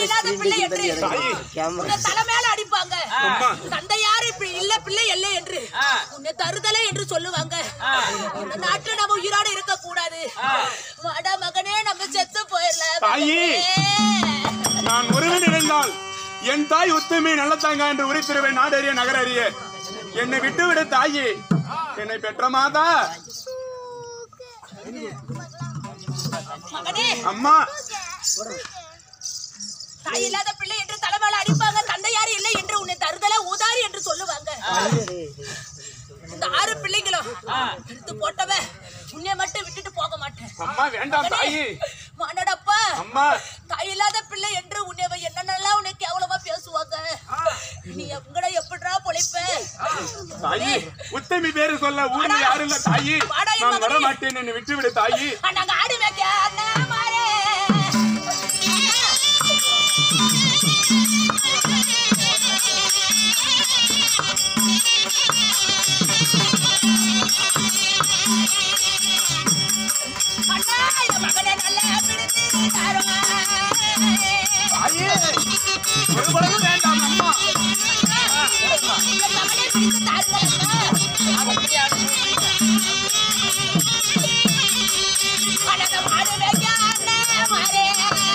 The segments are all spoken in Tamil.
தாய் இல்லாத பிள்ளை என்று உன்னை தலை மேல அடிப்பாங்க தந்தை யாரு இப்படி இல்ல பிள்ளை இல்லை என்று உன்னை தருதலை என்று சொல்லுவாங்க இந்த நாட்டுல நம்ம உயிரோட இருக்க கூடாது வாடா மகனே நம்ம செத்து போயிடலாம் தாயி! மகனே. நான் ஒருவன் இருந்தால் என் தாய் உத்தமி நல்லத்தாங்க என்று உரித்திருவேன் நாடறிய நகரறிய என்னை விட்டுவிட தாயி என்னை பெற்ற மாதா மகனே அம்மா தாய் இல்லாத பிள்ளை என்று தலைமையில அடிப்பாங்க தந்தையாரு இல்லை என்று உன்னை தருதல ஊதாரி என்று சொல்லுவாங்க இந்த ஆறு பிள்ளைங்களும் எடுத்து போட்டவ உன்னை மட்டும் விட்டுட்டு போக மாட்டேன் அம்மா வேண்டாம் தாயி மானடப்பா அம்மா தாய் இல்லாத பிள்ளை என்று உன்னை என்னென்னலாம் உனக்கு எவ்வளவா பேசுவாங்க நீ எங்கட எப்படிடா பொழைப்ப தாயி உத்தமி பேரு சொல்ல ஊர்ல யாரும் இல்ல தாயி வாடா, என் நான் வர மகனே. மாட்டேன் என்னை விட்டுவிடு தாயி நாங்க ஆடி வைக்க அண்ணா மாறே அண்ணா என் மகனை நல்லா பிடித்து தருவாய். தாயி ஒரு பொழுதும் வேண்டாம் அம்மா என் மகனை பிடித்து தருவாய். அழக மாடு வைக்க அண்ணா மாறே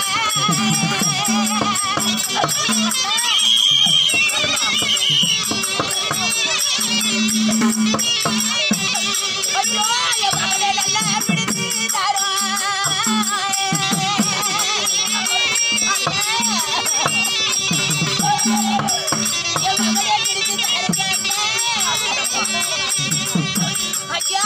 ஐயோ என் மகனை நல்லா பிடித்து என் மகனை பிடித்து தருங்க ஐயா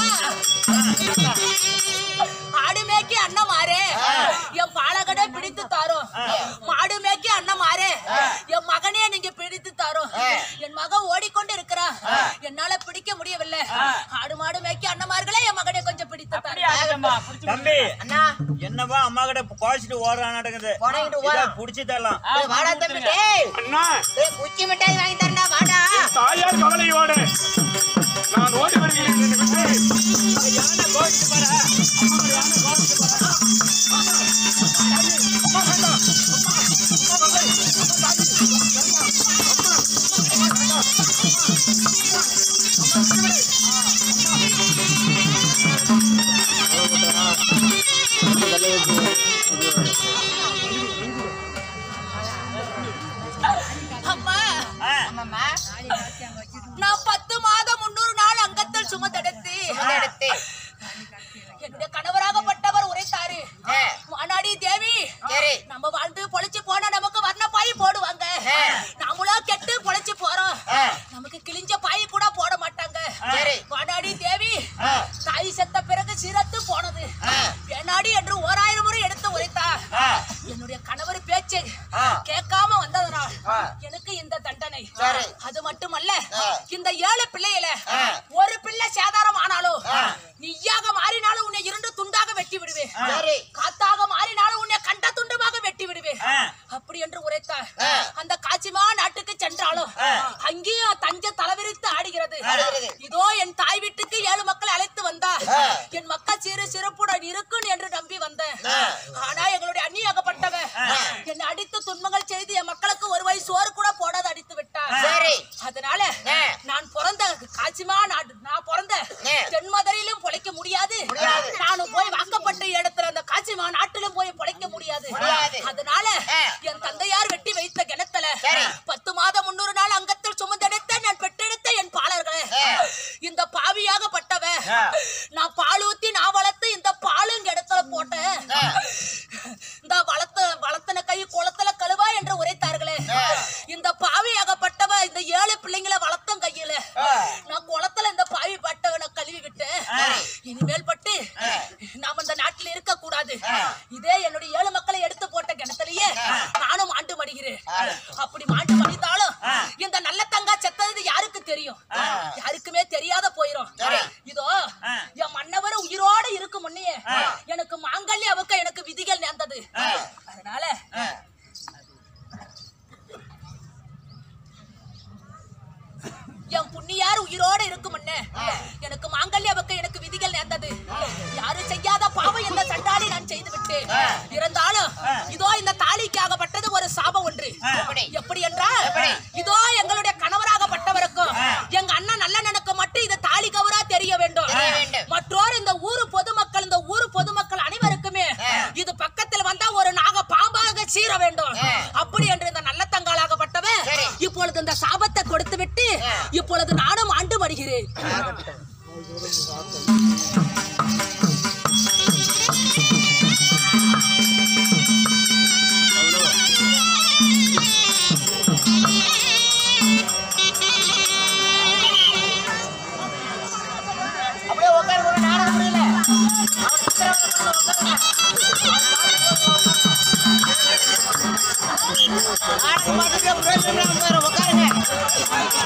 ஆடு மேய்க்கு அண்ணன் மாறே என் பாலகடை பிடித்து தாரோம் மாடு மேய்க்கு அண்ணன் மாறே என் மகனே நீங்க பிடித்து தாரோம் என் மகன் ஓடிக்கொண்டு இருக்கிறான் என்னால பிடிக்க முடியவில்லை ஆடு மாடு மேய்க்கு அண்ணமார்களே என் மகனை கொஞ்சம் பிடித்து தாரோம் தம்பி என்னவா அம்மா கிட்ட குழச்சிட்டு ஓடுறானாட்டுங்குது போனங்கிட்டு ஓடுறா. புடிச்சு தரலாம் ஏய், வாடா தம்பி டேய் அண்ணா ஏய், குச்சி மிட்டாய் வாங்கி தரேன்டா வாடா தாயார் கவலையோடு நான் ஓடி வருகிறேன் என்னை விட்டு அம்மா ஆ, நான் பத்து மாதம் முன்னூறு நாள் அங்கத்தில் சுமந்தெடுத்து எடுத்து என்னுடைய கணவராகப்பட்டவர் உரைத்தாரு ஆ. மானாடி தேவி சரி நம்ம வாழ்ந்து பொழைச்சு போனா நமக்கு வர்ண பாய் போடுவாங்க ஆ. நாமளும் கெட்டு பொழைச்சு போறோம் ஆ. நமக்கு கிழிஞ்ச பாய் கூட போட மாட்டாங்க சரி. மானாடி தேவி ஆ. தாய் செத்த பிறகு சிரத்து போனது ஆ. வேணாடி என்று ஓராயிரம் முறை எடுத்து உரைத்தா ஆ. என்னுடைய கணவர் பேச்சு ஆ. கேட்காம வந்ததனால் ஆ. எனக்கு இந்த தண்டனை சரி. அது மட்டுமல்ல ஆ. இந்த ஏழு பிள்ளையில ஆ. ஒரு பிள்ளை சேதாரம் ஆனாலும் ஆ. நீயாக மாறினாலும் உன்னை இரண்டு துண்டாக வெட்டி விடுவேன் சரி காத்தாக மாறினாலும் உன்னை கண்ட துண்டுமாக வெட்டி விடுவேன் ஆ. அப்படி என்று உரைத்தார் ஆ. அந்த காட்சிமா நாட்டுக்கு சென்றாலும் அங்கேயும் தஞ்ச தலைவிரித்து ஆடுகிறது ஆடுகிறது. இதோ என் தாய் வீட்டுக்கு ஏழு மக்கள் அழைத்து வந்தா ஆ. என் மக்கள் சிறு சிறப்புடன் இருக்கும் என்று நம்பி வந்தேன் ஆ. ஆனா எங்களுடைய அண்ணியாகப்பட்டவன் என்னை அடித்து துன்பங்கள் செய்து என் மக்களுக்கு ஒரு வயசு சோறு கூட போடாத அடித்து விட்டார் சரி அதனால ஆ. நான் பிறந்த காட்சிமா நாடு நான் பிறந்த ஆ. தென்மதுரையிலும் பொழைக்க முடியாது முடியாது. நானும் போய் வாக்கப்பட்ட இடத்துல அந்த காட்சிமா நாட்டிலும் போய் பொழைக்க முடியாது முடியாது. அதனால ஆ. என் தந்தையார் வெட்டி வைத்த கிணத்துல சரி. பத்து மாதம் முன்னூறு நாள் அங்கத்தில் சுமந்தெடுத்த நான் பெற்றெடுத்த என் பாலர்களே ஆ. இந்த பாவியாகப்பட்டவ நான் பால் ஊத்தி நான் வளர்த்து இந்த பாலும் இங்க இடத்துல போட்டேன் ஆ. இந்த வளர்த்த வளர்த்தன கை குளத்துல கழுவா என்று உரைத்தார்களே ஆ. இந்த பாவியாகப்பட்டவ இந்த ஏழு பிள்ளைங்களை வளர்த்தம் கையில ஆ. நான் குளத்துல இந்த பாவி பட்டவனை கழுவி விட்டேன் இனிமேல் பட்டு நாம இந்த நாட்டில் இருக்க கூடாது இதே என்னுடைய ஏழு மக்களை எடுத்து போட்ட கிணத்துலயே நானும் மாண்டு மடிகிறேன் அப்படி மாண்டு மடிந்தாலும் இந்த நல்ல தங்கா செத்தது யாருக்கு தெரியும் யாருக்குமே தெரியாத போயிரும் இதோ என் மன்னவர் உயிரோட இருக்கும் முன்னையே எனக்கு மாங்கல்ய அவுக்க எனக்கு விதிகள் நேர்ந்தது அதனால என் புண்ணியார் உயிரோட இருக்கும் முன்னே எனக்கு மாங்கல்ய அவுக்க எனக்கு விதிகள் நேர்ந்தது யாரும் செய்யாத பாவம் எந்த சண்டாளி நான் செய்து விட்டேன் இருந்தாலும் இதோ இந்த தாலிக்காகப்பட்டது ஒரு ஒரு சாபம் ஒன்று எப்படி? எப்படி என்றால் இதோ எங்களுடைய கணவராகப்பட்டவருக்கும் எங்க அண்ணன் நல்லண்ணனுக்கு மட்டும் இது தாலி கவரா தெரிய வேண்டும் தெரிய வேண்டும். மற்றோர் இந்த ஊரு பொதுமக்கள் இந்த ஊரு பொதுமக்கள் அனைவருக்குமே இது பக்கத்தில் வந்தா ஒரு நாக பாம்பாக சீர வேண்டும் ஆ. அப்படி என்று இந்த நல்ல தங்காளாகப்பட்டவன் சரி. இப்பொழுது இந்த சாபத்தை கொடுத்து விட்டு ஆ. இப்பொழுது நானும் ஆண்டு வருகிறேன் அப்படியே உட்காரு ஒரு நாடகம் முடியல அவன் சித்திரவதை பண்ண உட்காருங்க. நாடகம் பார்த்துட்டு பிரயோஜனம் இல்லாம போயிரும். உட்காருங்க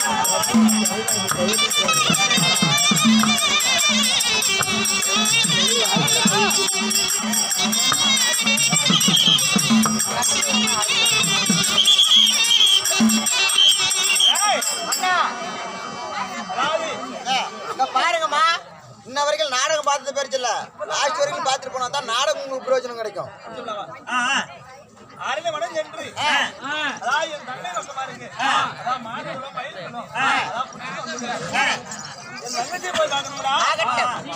அண்ணா ஏய், இங்க பாருங்கம்மா இன்ன வரைக்கும் நாடகம் பார்த்தது பெருசு இல்ல லாஸ்ட் வரைக்கும் பார்த்துட்டு போனா தான் நாடகம் உங்களுக்கு பிரயோஜனம் கிடைக்கும் ஆ, ஆ. அருளை மனம் சென்று அதான் என் தங்கை பக்கமா இருக்கு அதான் மாடுகளும் மயில்களும் அதான் புடிச்சு வந்துருக்கேன். என் தங்கச்சியை போய் பார்க்கணும்டா ஆகட்டும்.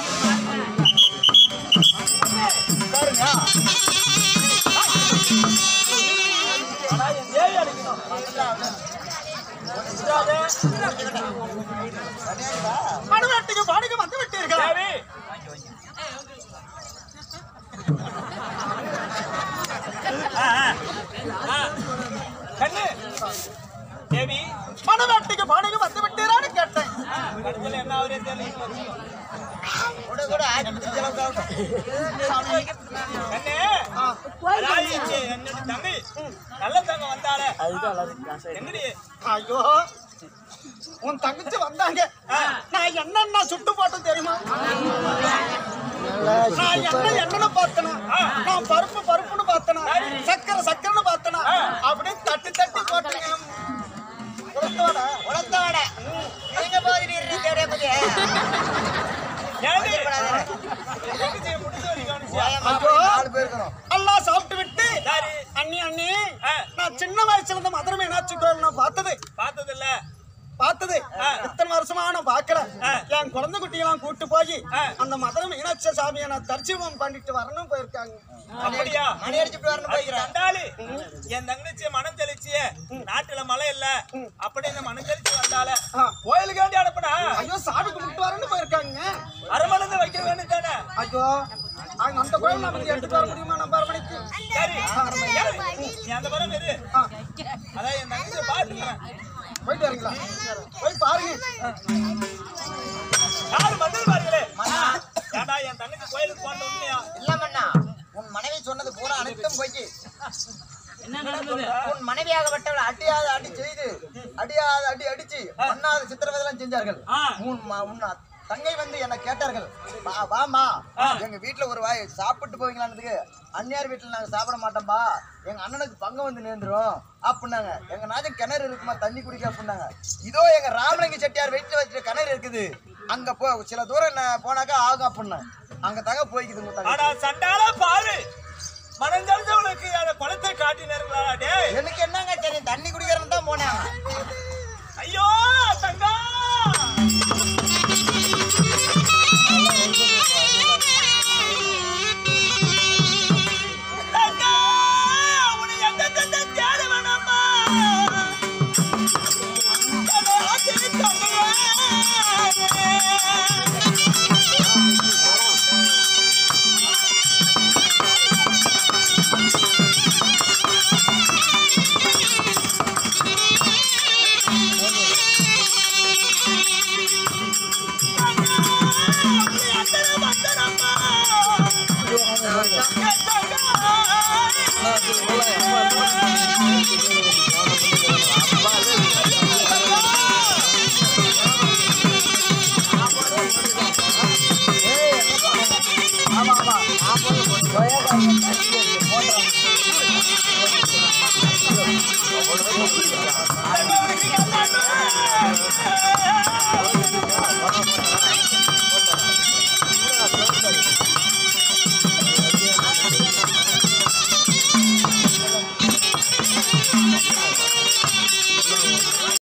பாருங்க ஆனா என் தேவி அடிக்கணும் மடுவாட்டுக்கு பாடுக்கு வந்து விட்டீர்கள் தேவி ஆ, ஆ. ஆ. கண்ணு தேவி மடுவாட்டுக்கு பாடுக்கு வந்து விட்டீரான்னு கேட்டேன் கடைசியில் என்ன ஆகுறே தெரியல கூட கூட ஆட்சி பிடிச்ச அளவுக்கு ஆகட்டும். கண்ணு அதாவது இங்க என்னுடைய தங்கை நல்ல தங்க வந்தாளே என்னடி ஐயோ உன் தங்கச்சி வந்தாங்க நான் என்னென்ன சுட்டு போட்டேன் தெரியுமா நான் என்ன என்னன்னு பார்த்தனா நான் பருப்பு பருப்புன்னு பார்த்தனா சக்கரை சக்கரைன்னு பார்த்தனா அப்படியே தட்டி தட்டி போட்டேங்க கொடுத்தோட உலர்த்த வடை. நீங்க போகிறீர்கள் தேவடைய பத்தியே. ஏண்டி? தங்கச்சியை முடிச்சு வரைக்கும் கவனிச்சியா? ஐயோ நாலு பேர் இருக்கிறோம். எல்லாம் சாப்பிட்டு விட்டு யாரு? அண்ணி அண்ணி ஆ. நான் சின்ன வயசுல இருந்து மதுரை மீனாட்சி கோயில் நான் பார்த்தது பார்த்ததில்ல பார்த்தது இத்தனை வருஷமா நான் பார்க்கல ஆ. என் குழந்தை குட்டியெல்லாம் கூட்டு போய் ஆ. அந்த மதுரை மீனாட்சி சாமியை நான் தரிசனம் பண்ணிட்டு வரணும் போயிருக்காங்க அப்படியா மணி அடிச்சுட்டு வரணும் அது போய்க்கிறேன். கண்டாளி என் தங்கச்சி மனம் தெளிச்சியே நாட்டுல மழை இல்ல அப்படி இந்த மனம் தெளிச்சு வந்தால ஆ. கோயிலுக்கு வேண்டி அனுப்புனா ஐயோ சாமி கும்பிட்டு வரணும் போயிருக்காங்க அரமணந்து வைக்க வேண்டும் தானே ஐயோ அங்க அந்த கோயில் நமக்கு எடுத்துட்டு வர முடியுமா நம்ம அரமணிக்கு சரி சரி. நீ அந்த படம் இரு ஆ, அதான் என் தங்கச்சியை பாத்துக்கிறேன் போயிட்டு வரீங்களா போய் பாருங்க யாரு மந்திரி பாருங்களே ஏண்டா என் தங்கச்சி கோயிலுக்கு போன உண்மையா இல்ல மன்னா, உன் மனைவி சொன்னது பூரா அனைத்தும் பொய். உன் மனைவியாகப்பட்டவள் அடியாத அடி செய்து அடியாத அடி அடிச்சு பண்ணாத சித்திரவதைலாம் செஞ்சார்கள் உன் ம- உன் தங்கை வந்து என்ன கேட்டார்கள் வா வாமா எங்க வீட்டுல ஒரு வாய் சாப்பிட்டு போவீங்களான்றதுக்கு அந்நியார் வீட்டுல நாங்க சாப்பிட மாட்டோம்பா எங்க அண்ணனுக்கு பங்கு வந்து நேர்ந்துரும் அப்படின்னாங்க எங்க நாஜம் கிணறு இருக்குமா தண்ணி குடிக்க அப்படின்னாங்க இதோ எங்க ராமலிங்க செட்டியார் வீட்டுல வச்சுட்டு கிணறு இருக்குது அங்க போ சில தூரம் நான் போனாக்கா ஆகும் அப்படின்னாங்க அங்க தாங்க போய்க்குது உங்க தங்கை. ஆனா சண்டால பாரு மனம் தெரிஞ்சவளுக்கு அந்த குளத்தை காட்டினார்களா டேய் எனக்கு என்னங்க தெரியும் தண்ணி குடிக்கிறேன்னு தான் போனேன் ஐயோ தங்கா தங்கா, உன்னை எங்க தந்தை தேட வேணாமா? என்னை ஆக்கி தந்தையே. ஆ